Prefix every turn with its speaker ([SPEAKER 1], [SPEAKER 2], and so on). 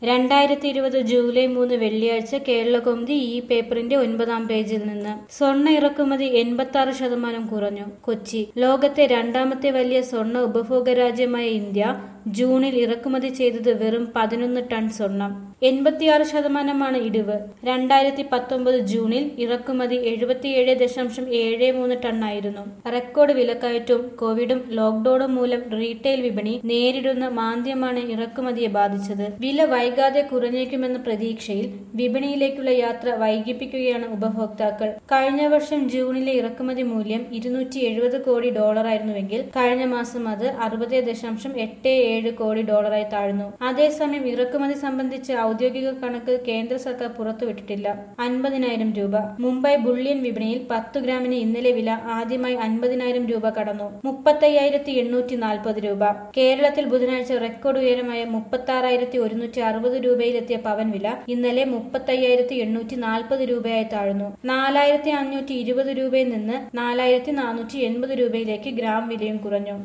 [SPEAKER 1] രണ്ടായിരത്തി ഇരുപത് ജൂലൈ മൂന്ന് വെള്ളിയാഴ്ച കേരളകൗമുദി ഈ പേപ്പറിന്റെ ഒൻപതാം പേജിൽ നിന്ന് സ്വർണ്ണ ഇറക്കുമതി എൺപത്തി ആറ് ശതമാനം കുറഞ്ഞു കൊച്ചി ലോകത്തെ രണ്ടാമത്തെ വലിയ സ്വർണ്ണ ഉപഭോഗ രാജ്യമായ ഇന്ത്യ ജൂണിൽ ഇറക്കുമതി ചെയ്തത് വെറും പതിനൊന്ന് ടൺ സ്വർണം എൺപത്തിയാറ് ശതമാനമാണ് ഇടിവ് രണ്ടായിരത്തി പത്തൊമ്പത് ജൂണിൽ ഇറക്കുമതി എഴുപത്തിയേഴ് ദശാംശം ഏഴ് മൂന്ന് ടണ്ണായിരുന്നു റെക്കോർഡ് വിലക്കയറ്റവും കോവിഡും ലോക്ഡൌണും മൂലം റീറ്റെയിൽ വിപണി നേരിടുന്ന മാന്ദ്യമാണ് ഇറക്കുമതിയെ ബാധിച്ചത് വില വൈകാതെ കുറഞ്ഞേക്കുമെന്ന പ്രതീക്ഷയിൽ വിപണിയിലേക്കുള്ള യാത്ര വൈകിപ്പിക്കുകയാണ് ഉപഭോക്താക്കൾ കഴിഞ്ഞ വർഷം ജൂണിലെ ഇറക്കുമതി മൂല്യം ഇരുന്നൂറ്റി എഴുപത് കോടി ഡോളറായിരുന്നുവെങ്കിൽ കഴിഞ്ഞ മാസം അത് അറുപത് ദശാംശം എട്ട് ഏഴ് കോടി ഡോളറായി താഴ്ന്നു അതേസമയം ഇറക്കുമതി സംബന്ധിച്ച് ഔദ്യോഗിക കണക്ക് കേന്ദ്ര സർക്കാർ പുറത്തുവിട്ടിട്ടില്ല അൻപതിനായിരം രൂപ മുംബൈ ബുള്ളിയൻ വിപണിയിൽ പത്ത് ഗ്രാമിന് ഇന്നലെ വില ആദ്യമായി അൻപതിനായിരം രൂപ കടന്നു മുപ്പത്തയ്യായിരത്തി എണ്ണൂറ്റി നാൽപ്പത് രൂപ കേരളത്തിൽ ബുധനാഴ്ച റെക്കോർഡ് ഉയരമായ മുപ്പത്തി ആറായിരത്തി ഒരുന്നൂറ്റി അറുപത് രൂപയിലെത്തിയ പവൻ വില ഇന്നലെ മുപ്പത്തയ്യായിരത്തി എണ്ണൂറ്റി നാൽപ്പത് രൂപയായി താഴ്ന്നു നാലായിരത്തി അഞ്ഞൂറ്റി ഇരുപത് രൂപയിൽ നിന്ന് നാലായിരത്തി നാനൂറ്റി എൺപത് രൂപയിലേക്ക് ഗ്രാം വിലയും കുറഞ്ഞു